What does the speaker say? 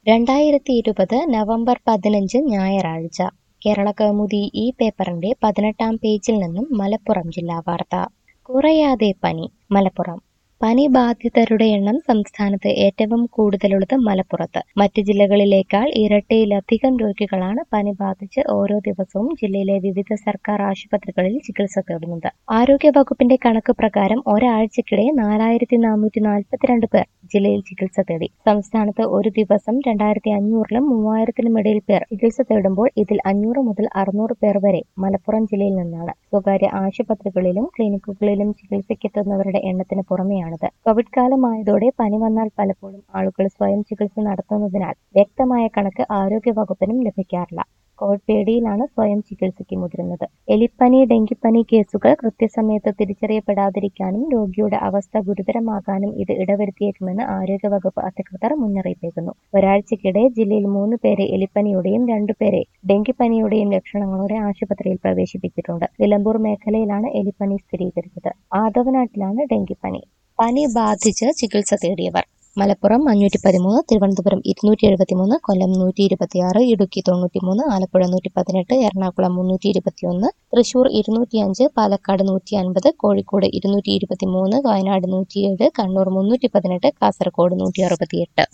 രണ്ടായിരത്തി ഇരുപത് നവംബർ പതിനഞ്ച് ഞായറാഴ്ച കേരളകൗമുദി ഈ പേപ്പറിന്റെ പതിനെട്ടാം പേജിൽ നിന്നും മലപ്പുറം ജില്ലാ വാർത്ത കുറയാതെ പനി മലപ്പുറം പനി ബാധിതരുടെ എണ്ണം സംസ്ഥാനത്ത് ഏറ്റവും കൂടുതലുള്ളത് മലപ്പുറത്ത് മറ്റ് ജില്ലകളിലേക്കാൾ ഇരട്ടിയിലധികം രോഗികളാണ് പനി ബാധിച്ച് ഓരോ ദിവസവും ജില്ലയിലെ വിവിധ സർക്കാർ ആശുപത്രികളിൽ ചികിത്സ തേടുന്നത് ആരോഗ്യ വകുപ്പിന്റെ കണക്ക് പ്രകാരം ഒരാഴ്ചക്കിടെ നാലായിരത്തി നാനൂറ്റി നാൽപ്പത്തിരണ്ട് പേർ ജില്ലയിൽ ചികിത്സ തേടി സംസ്ഥാനത്ത് ഒരു ദിവസം രണ്ടായിരത്തി അഞ്ഞൂറിലും മൂവായിരത്തിനും ഇടയിൽ പേർ ചികിത്സ തേടുമ്പോൾ ഇതിൽ അഞ്ഞൂറ് മുതൽ അറുന്നൂറ് പേർ വരെ മലപ്പുറം ജില്ലയിൽ നിന്നാണ് സ്വകാര്യ ആശുപത്രികളിലും ക്ലിനിക്കുകളിലും ചികിത്സയ്ക്കെത്തുന്നവരുടെ എണ്ണത്തിന് പുറമെയാണിത് കോവിഡ് കാലമായതോടെ പനി വന്നാൽ പലപ്പോഴും ആളുകൾ സ്വയം ചികിത്സ നടത്തുന്നതിനാൽ വ്യക്തമായ കണക്ക് ആരോഗ്യ വകുപ്പിനും ലഭിക്കാറില്ല കോവിഡ് പേടിയിലാണ് സ്വയം ചികിത്സയ്ക്ക് മുതിരുന്നത് എലിപ്പനി ഡെങ്കിപ്പനി കേസുകൾ കൃത്യസമയത്ത് തിരിച്ചറിയപ്പെടാതിരിക്കാനും രോഗിയുടെ അവസ്ഥ ഗുരുതരമാകാനും ഇത് ഇടവരുത്തിയേക്കുമെന്ന് ആരോഗ്യവകുപ്പ് അധികൃതർ മുന്നറിയിപ്പേകുന്നു ഒരാഴ്ചക്കിടെ ജില്ലയിൽ മൂന്ന് പേരെ എലിപ്പനിയുടെയും രണ്ടുപേരെ ഡെങ്കിപ്പനിയുടെയും ലക്ഷണങ്ങളോടെ ആശുപത്രിയിൽ പ്രവേശിപ്പിച്ചിട്ടുണ്ട് നിലമ്പൂർ മേഖലയിലാണ് എലിപ്പനി സ്ഥിരീകരിച്ചത് ആദവനാട്ടിലാണ് ഡെങ്കിപ്പനി പനി ബാധിച്ച് ചികിത്സ തേടിയവർ മലപ്പുറം അഞ്ഞൂറ്റി പതിമൂന്ന് തിരുവനന്തപുരം ഇരുന്നൂറ്റി എഴുപത്തിമൂന്ന് കൊല്ലം നൂറ്റി ഇരുപത്തിയാറ് ഇടുക്കി തൊണ്ണൂറ്റിമൂന്ന് ആലപ്പുഴ നൂറ്റി പതിനെട്ട് എറണാകുളം മുന്നൂറ്റി ഇരുപത്തിയൊന്ന് തൃശൂർ ഇരുന്നൂറ്റിയഞ്ച് പാലക്കാട് നൂറ്റി അൻപത് കോഴിക്കോട് ഇരുന്നൂറ്റി ഇരുപത്തിമൂന്ന് വയനാട് നൂറ്റിയേഴ് കണ്ണൂർ മുന്നൂറ്റി പതിനെട്ട് കാസർഗോഡ് നൂറ്റി അറുപത്തിയെട്ട്